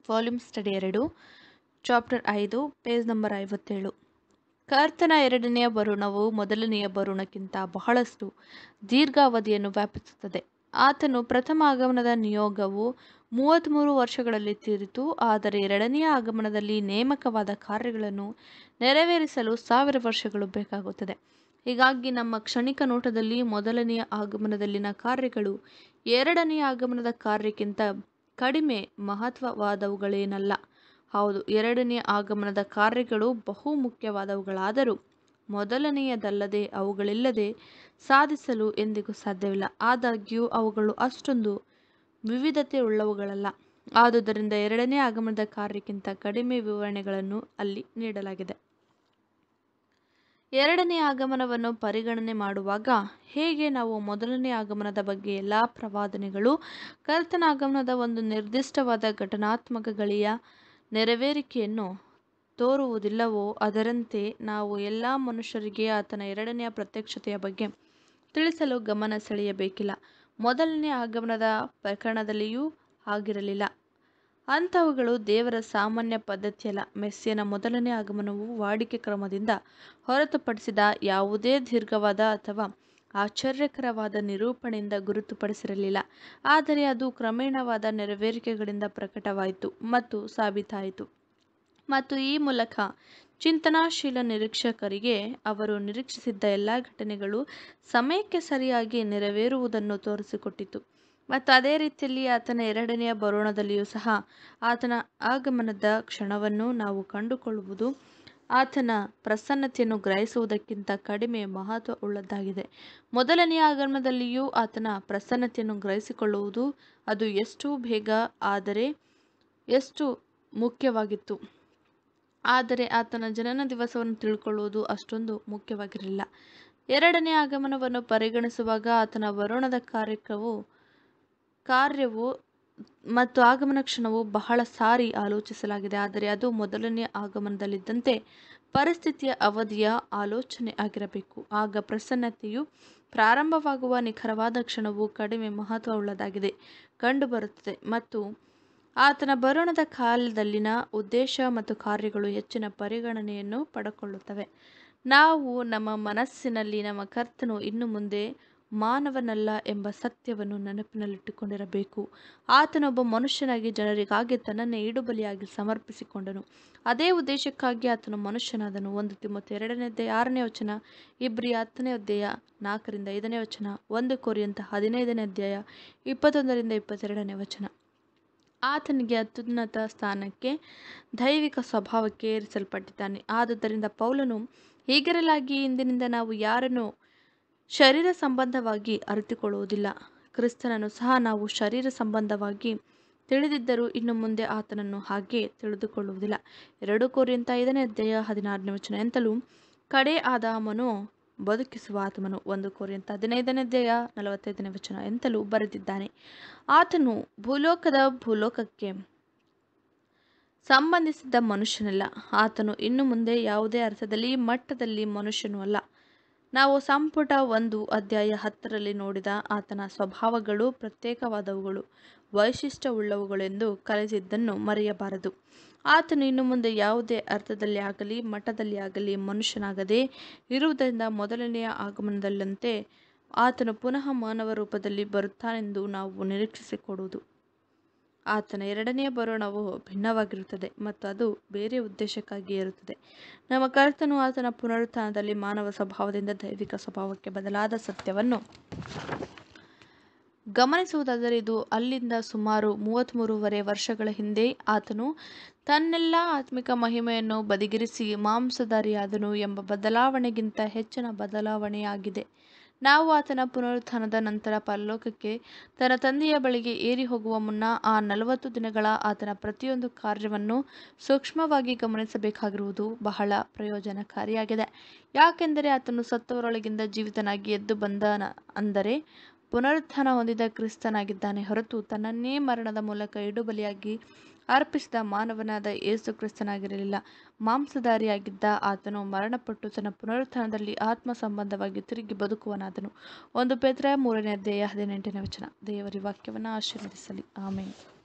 volume study ಎರಡು chapter ಐದು page number ಐವತ್ತೇಳು ಕರ್ತನ ಎರಡನೆಯ ಬರುಣವು ಮೊದಲನೆಯ ಬರುಣಕ್ಕಿಂತ ಬಹಳಷ್ಟು ದೀರ್ಘಾವಧಿಯನ್ನು ವ್ಯಾಪಿಸುತ್ತದೆ ಆತನು ಪ್ರಥಮ ಆಗಮನದ ನಿಯೋಗವು ಮೂವತ್ತ್ಮೂರು ವರ್ಷಗಳಲ್ಲಿ ತೀರಿತು ಆದರೆ ಎರಡನೆಯ ಆಗಮನದಲ್ಲಿ ನೇಮಕವಾದ ಕಾರ್ಯಗಳನ್ನು ನೆರವೇರಿಸಲು ಸಾವಿರ ವರ್ಷಗಳು ಬೇಕಾಗುತ್ತದೆ ಹೀಗಾಗಿ ನಮ್ಮ ಕ್ಷಣಿಕ ನೋಟದಲ್ಲಿ ಮೊದಲನೆಯ ಆಗಮನದಲ್ಲಿನ ಕಾರ್ಯಗಳು ಎರಡನೆಯ ಆಗಮನದ ಕಾರ್ಯಕ್ಕಿಂತ ಕಡಿಮೆ ಮಹತ್ವವಾದವುಗಳೇನಲ್ಲ ಹೌದು ಎರಡನೆಯ ಆಗಮನದ ಕಾರ್ಯಗಳು ಬಹು ಮುಖ್ಯವಾದವುಗಳಾದರೂ ಮೊದಲನೆಯದಲ್ಲದೆ ಅವುಗಳಿಲ್ಲದೆ ಸಾಧಿಸಲು ಎಂದಿಗೂ ಸಾಧ್ಯವಿಲ್ಲ ಆದಾಗ್ಯೂ ಅವುಗಳು ಅಷ್ಟೊಂದು ವಿವಿಧತೆ ಉಳ್ಳವುಗಳಲ್ಲ ಆದುದರಿಂದ ಎರಡನೇ ಆಗಮನದ ಕಾರ್ಯಕ್ಕಿಂತ ಕಡಿಮೆ ವಿವರಣೆಗಳನ್ನು ಅಲ್ಲಿ ನೀಡಲಾಗಿದೆ ಎರಡನೇ ಆಗಮನವನ್ನು ಪರಿಗಣನೆ ಮಾಡುವಾಗ ಹೇಗೆ ನಾವು ಮೊದಲನೇ ಆಗಮನದ ಬಗ್ಗೆ ಎಲ್ಲ ಪ್ರವಾದನೆಗಳು ಕರ್ತನ ಆಗಮನದ ಒಂದು ನಿರ್ದಿಷ್ಟವಾದ ಘಟನಾತ್ಮಕ ಗಳಿಯ ನೆರವೇರಿಕೆಯನ್ನು ತೋರುವುದಿಲ್ಲವೋ ಅದರಂತೆ ನಾವು ಎಲ್ಲ ಮನುಷ್ಯರಿಗೆ ಆತನ ಎರಡನೆಯ ಪ್ರತ್ಯಕ್ಷತೆಯ ಬಗ್ಗೆ ತಿಳಿಸಲು ಗಮನ ಸೆಳೆಯಬೇಕಿಲ್ಲ ಮೊದಲನೇ ಆಗಮನದ ಪ್ರಕರಣದಲ್ಲಿಯೂ ಆಗಿರಲಿಲ್ಲ ಅಂಥವುಗಳು ದೇವರ ಸಾಮಾನ್ಯ ಪದ್ಧತಿಯಲ್ಲ ಮೆಸ್ಸಿಯನ ಮೊದಲನೇ ಆಗಮನವು ವಾಡಿಕೆ ಕ್ರಮದಿಂದ ಹೊರತುಪಡಿಸಿದ ಯಾವುದೇ ದೀರ್ಘವಾದ ಅಥವಾ ಆಶ್ಚರ್ಯಕರವಾದ ನಿರೂಪಣೆಯಿಂದ ಗುರುತುಪಡಿಸಿರಲಿಲ್ಲ ಆದರೆ ಅದು ಕ್ರಮೇಣವಾದ ನೆರವೇರಿಕೆಗಳಿಂದ ಪ್ರಕಟವಾಯಿತು ಮತ್ತು ಸಾಬೀತಾಯಿತು ಮತ್ತು ಈ ಮೂಲಕ ಚಿಂತನಾಶೀಲ ನಿರೀಕ್ಷಕರಿಗೆ ಅವರು ನಿರೀಕ್ಷಿಸಿದ್ದ ಎಲ್ಲ ಘಟನೆಗಳು ಸಮಯಕ್ಕೆ ಸರಿಯಾಗಿ ನೆರವೇರುವುದನ್ನು ತೋರಿಸಿಕೊಟ್ಟಿತು ಮತ್ತು ಅದೇ ರೀತಿಯಲ್ಲಿ ಆತನ ಎರಡನೆಯ ಬರೋಣದಲ್ಲಿಯೂ ಸಹ ಆತನ ಆಗಮನದ ಕ್ಷಣವನ್ನು ನಾವು ಕಂಡುಕೊಳ್ಳುವುದು ಆತನ ಪ್ರಸನ್ನತೆಯನ್ನು ಗ್ರಹಿಸುವುದಕ್ಕಿಂತ ಕಡಿಮೆ ಮಹತ್ವ ಉಳ್ಳದ್ದಾಗಿದೆ ಮೊದಲನೆಯ ಆಗಮನದಲ್ಲಿಯೂ ಆತನ ಪ್ರಸನ್ನತೆಯನ್ನು ಗ್ರಹಿಸಿಕೊಳ್ಳುವುದು ಅದು ಎಷ್ಟು ಬೇಗ ಆದರೆ ಎಷ್ಟು ಮುಖ್ಯವಾಗಿತ್ತು ಆದರೆ ಆತನ ಜನನ ದಿವಸವನ್ನು ತಿಳ್ಕೊಳ್ಳುವುದು ಅಷ್ಟೊಂದು ಮುಖ್ಯವಾಗಿರಲಿಲ್ಲ ಎರಡನೇ ಆಗಮನವನ್ನು ಪರಿಗಣಿಸುವಾಗ ಆತನ ವರುಣದ ಕಾರ್ಯವು ಕಾರ್ಯವು ಮತ್ತು ಆಗಮನ ಕ್ಷಣವು ಬಹಳ ಸಾರಿ ಆಲೋಚಿಸಲಾಗಿದೆ ಆದರೆ ಅದು ಮೊದಲನೆಯ ಆಗಮನದಲ್ಲಿದ್ದಂತೆ ಪರಿಸ್ಥಿತಿಯ ಅವಧಿಯ ಆಲೋಚನೆ ಆಗಿರಬೇಕು ಆಗ ಪ್ರಸನ್ನತೆಯು ಪ್ರಾರಂಭವಾಗುವ ನಿಖರವಾದ ಕ್ಷಣವು ಕಡಿಮೆ ಮಹತ್ವವುಳ್ಳದಾಗಿದೆ ಕಂಡುಬರುತ್ತದೆ ಮತ್ತು ಆತನ ಬರೋಣದ ಕಾಲದಲ್ಲಿನ ಉದ್ದೇಶ ಮತ್ತು ಕಾರ್ಯಗಳು ಹೆಚ್ಚಿನ ಪರಿಗಣನೆಯನ್ನು ಪಡೆದುಕೊಳ್ಳುತ್ತವೆ ನಾವು ನಮ್ಮ ಮನಸ್ಸಿನಲ್ಲಿ ನಮ್ಮ ಕರ್ತನು ಇನ್ನು ಮುಂದೆ ಮಾನವನಲ್ಲ ಎಂಬ ಸತ್ಯವನ್ನು ನೆನಪಿನಲ್ಲಿಟ್ಟುಕೊಂಡಿರಬೇಕು ಆತನೊಬ್ಬ ಮನುಷ್ಯನಾಗಿ ಜನರಿಗಾಗಿ ತನ್ನನ್ನೇ ಇಡುಬಲಿಯಾಗಿ ಸಮರ್ಪಿಸಿಕೊಂಡನು ಅದೇ ಉದ್ದೇಶಕ್ಕಾಗಿ ಆತನು ಮನುಷ್ಯನಾದನು ಒಂದು ತಿಮ್ಮತ್ತು ಎರಡನೇ ಅಧ್ಯಾಯ ಆರನೇ ವಚನ ಇಬ್ರಿ ಹತ್ತನೇ ಅಧ್ಯಾಯ ನಾಲ್ಕರಿಂದ ಐದನೇ ವಚನ ಒಂದು ಕೋರಿಯಂತ ಹದಿನೈದನೇ ಅಧ್ಯಾಯ ಇಪ್ಪತ್ತೊಂದರಿಂದ ಇಪ್ಪತ್ತೆರಡನೇ ವಚನ ಆತನಿಗೆ ಅತ್ಯುನ್ನತ ಸ್ಥಾನಕ್ಕೆ ದೈವಿಕ ಸ್ವಭಾವಕ್ಕೆ ಏರಿಸಲ್ಪಟ್ಟಿದ್ದಾನೆ ಆದುದರಿಂದ ಪೌಲನು ಹೀಗಿರಲಾಗಿ ಇಂದಿನಿಂದ ನಾವು ಯಾರನ್ನು ಶರೀರ ಸಂಬಂಧವಾಗಿ ಅರಿತುಕೊಳ್ಳುವುದಿಲ್ಲ ಕ್ರಿಸ್ತನನ್ನು ಸಹ ನಾವು ಶರೀರ ಸಂಬಂಧವಾಗಿ ತಿಳಿದಿದ್ದರೂ ಇನ್ನು ಮುಂದೆ ಆತನನ್ನು ಹಾಗೆ ತಿಳಿದುಕೊಳ್ಳುವುದಿಲ್ಲ ಎರಡು ಕೋರಿಯಂತ ಐದನೇ ಅಧ್ಯಾಯ ಹದಿನಾರನೇ ವಚನ ಎಂತಲೂ ಕಡೆ ಆದಾಮನು ಬದುಕಿಸುವ ಆತ್ಮನು ಒಂದು ಕೋರಿಯಂತ ಹದಿನೈದನೇ ಅಧ್ಯಾಯ ನಲವತ್ತೈದನೇ ವಚನ ಎಂತಲೂ ಬರೆದಿದ್ದಾನೆ ಆತನು ಭೂಲೋಕದ ಭೂಲೋಕಕ್ಕೆ ಸಂಬಂಧಿಸಿದ ಮನುಷ್ಯನಲ್ಲ ಆತನು ಇನ್ನು ಮುಂದೆ ಯಾವುದೇ ಅರ್ಥದಲ್ಲಿ ಮಟ್ಟದಲ್ಲಿ ಮನುಷ್ಯನೂ ಅಲ್ಲ ನಾವು ಸಂಪುಟ ಒಂದು ಅಧ್ಯಾಯ ಹತ್ತರಲ್ಲಿ ನೋಡಿದ ಆತನ ಸ್ವಭಾವಗಳು ಪ್ರತ್ಯೇಕವಾದವುಗಳು ವೈಶಿಷ್ಟ್ಯವುಳ್ಳವುಗಳೆಂದು ಕಲಿಸಿದ್ದನ್ನು ಮರೆಯಬಾರದು ಆತನು ಇನ್ನು ಮುಂದೆ ಯಾವುದೇ ಅರ್ಥದಲ್ಲಿ ಆಗಲಿ ಮಠದಲ್ಲಿ ಆಗಲಿ ಮನುಷ್ಯನಾಗದೇ ಇರುವುದರಿಂದ ಮೊದಲನೆಯ ಆಗಮನದಲ್ಲಂತೆ ಆತನು ಪುನಃ ಮಾನವ ರೂಪದಲ್ಲಿ ಬರುತ್ತಾನೆಂದು ನಾವು ನಿರೀಕ್ಷಿಸಿಕೊಡುವುದು ಆತನ ಎರಡನೆಯ ಬರೋಣವು ಭಿನ್ನವಾಗಿರುತ್ತದೆ ಮತ್ತು ಅದು ಬೇರೆ ಉದ್ದೇಶಕ್ಕಾಗಿ ಇರುತ್ತದೆ ನಮ್ಮ ಕರ್ತನು ಆತನ ಪುನರುತ್ಥಾನದಲ್ಲಿ ಮಾನವ ಸ್ವಭಾವದಿಂದ ದೈವಿಕ ಸ್ವಭಾವಕ್ಕೆ ಬದಲಾದ ಸತ್ಯವನ್ನು ಗಮನಿಸುವುದಾದರೆ ಇದು ಅಲ್ಲಿಂದ ಸುಮಾರು ಮೂವತ್ತ್ಮೂರುವರೆ ವರ್ಷಗಳ ಹಿಂದೆ ಆತನು ತನ್ನೆಲ್ಲ ಆತ್ಮಿಕ ಮಹಿಮೆಯನ್ನು ಬದಿಗಿರಿಸಿ ಮಾಂಸಧಾರಿಯಾದನು ಎಂಬ ಬದಲಾವಣೆಗಿಂತ ಹೆಚ್ಚಿನ ಬದಲಾವಣೆಯಾಗಿದೆ ನಾವು ಆತನ ಪುನರುತ್ಥಾನದ ನಂತರ ಪರಲೋಕಕ್ಕೆ ತನ್ನ ತಂದೆಯ ಬಳಿಗೆ ಏರಿ ಹೋಗುವ ಮುನ್ನ ಆ ನಲವತ್ತು ದಿನಗಳ ಆತನ ಪ್ರತಿಯೊಂದು ಕಾರ್ಯವನ್ನು ಸೂಕ್ಷ್ಮವಾಗಿ ಗಮನಿಸಬೇಕಾಗಿರುವುದು ಬಹಳ ಪ್ರಯೋಜನಕಾರಿಯಾಗಿದೆ ಯಾಕೆಂದರೆ ಆತನು ಸತ್ತವರೊಳಗಿಂದ ಜೀವಿತನಾಗಿ ಎದ್ದು ಬಂದನ ಅಂದರೆ ಪುನರುತ್ಥಾನ ಹೊಂದಿದ ಕ್ರಿಸ್ತನಾಗಿದ್ದಾನೆ ಹೊರತು ತನ್ನನ್ನೇ ಮರಣದ ಮೂಲಕ ಇಡುಬಲಿಯಾಗಿ ಅರ್ಪಿಸಿದ ಮಾನವನಾದ ಯೇಸು ಕ್ರಿಸ್ತನಾಗಿರಲಿಲ್ಲ ಮಾಂಸಧಾರಿಯಾಗಿದ್ದ ಆತನು ಮರಣಪಟ್ಟು ತನ್ನ ಪುನರುತ್ಥಾನದಲ್ಲಿ ಆತ್ಮ ಸಂಬಂಧವಾಗಿ ತಿರುಗಿ ಬದುಕುವನಾದನು ಒಂದು ಪೇತ್ರ ಮೂರನೇ ಅಧ್ಯಾಯ ಹದಿನೆಂಟನೇ ವಚನ ದೇವರ ವಾಕ್ಯವನ್ನು ಆಶೀರ್ವದಿಸಲಿ ಆಮೇಲೆ